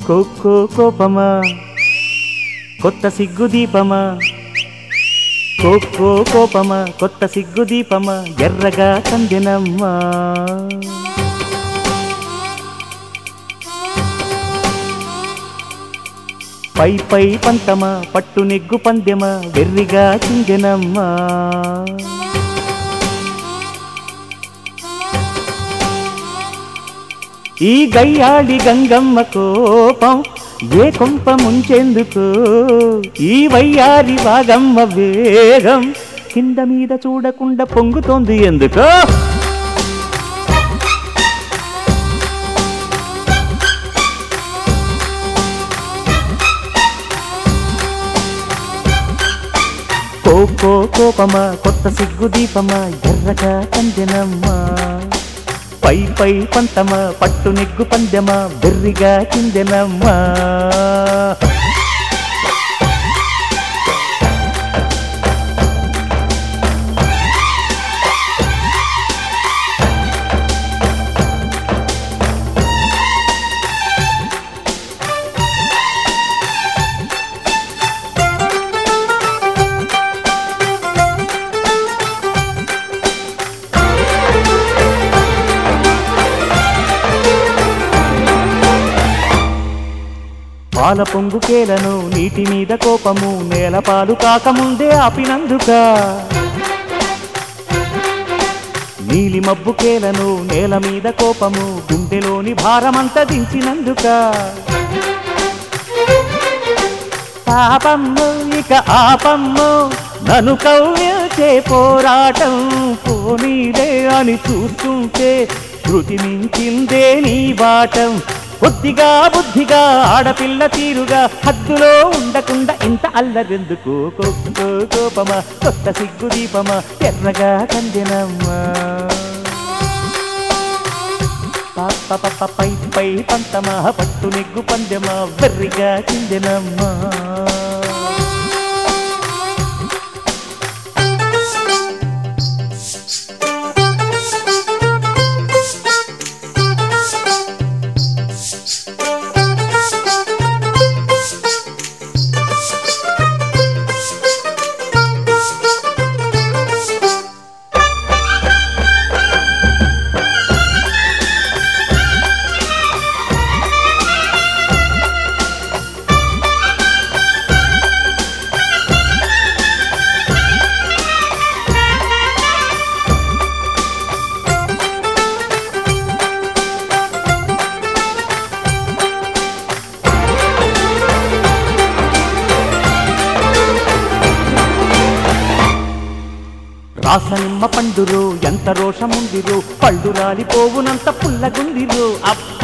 cocoa కోపమా కొత్త సిగ్గు దీపమా కోకో కోపమా కొత్త సిగ్గు దీపమా ఎర్రగా కందెనమ్మా పై పై పంతమా పట్టు నెగ్గు పందెమా వెర్రిగా చింగెనమ్మా ఈ గయ్యాళి గంగమ్మ కోపం ఏ కొంప ముంచెందుకు ఈ వయ్యారి వాగమ్మ వేగం కింద మీద చూడకుండా పొంగుతోంది ఎందుకో కోకో కోపమా కొత్త సిగ్గు దీపమా ఎర్రగా కందెనమ్మా పై పై పంతమా పట్టు నెగ్గు పందెమా బెర్రిగా కిందెనమ్మా పాల పొంగుకేలను నీటి మీద కోపము నేల పాలు కాకముందే ఆపినందుక నీలి మబ్బుకేలను నేల మీద కోపము గుండెలోని భారమంతా దించినందుక పాపమ్ము ఇక ఆపమ్ము నన్ను కవ్యచే పోరాటం పోనీలే అని చూస్తుంటే శృతి మించిందే నీ బాటం బుద్ధిగా బుద్ధిగా ఆడపిల్ల తీరుగా హద్దులో ఉండకుండా ఇంత అల్లరెందుకు కోకో కోపమా కొత్త సిగ్గు దీపమా ఎర్రగా కందినమ్మా పాప పప్ప పై పై పంతమా పట్టు నెగ్గు పందెమా వెర్రిగా చిందెనమ్మా రాసనిమ్మ పండురో ఎంత రోషముందిరో పళ్ళు రాలిపోవునంత పుల్లగుందిరో అబ్బ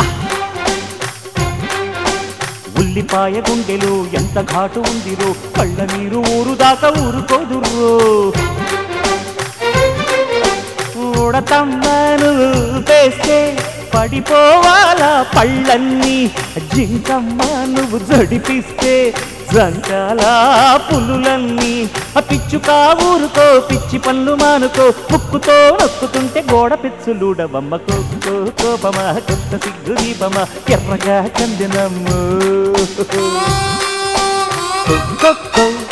ఉల్లిపాయ గుండెలో ఎంత ఘాటు ఉందిరో కళ్ళ నీరు ఊరు దాకా ఊరుకోదురో ఊడతమ్మను పేస్తే పడిపోవాలా పళ్ళన్నీ జింకమ్మ నువ్వు జడిపిస్తే జంకాల పులులన్నీ ఆ పిచ్చుక ఊరుకో పిచ్చి పన్ను మానుకో ముక్కుతో నొక్కుతుంటే గోడ పిచ్చులుడవమ్మ కోకో కోపమా కొత్త సిగ్గు దీపమా ఎర్రగా కందినమ్ము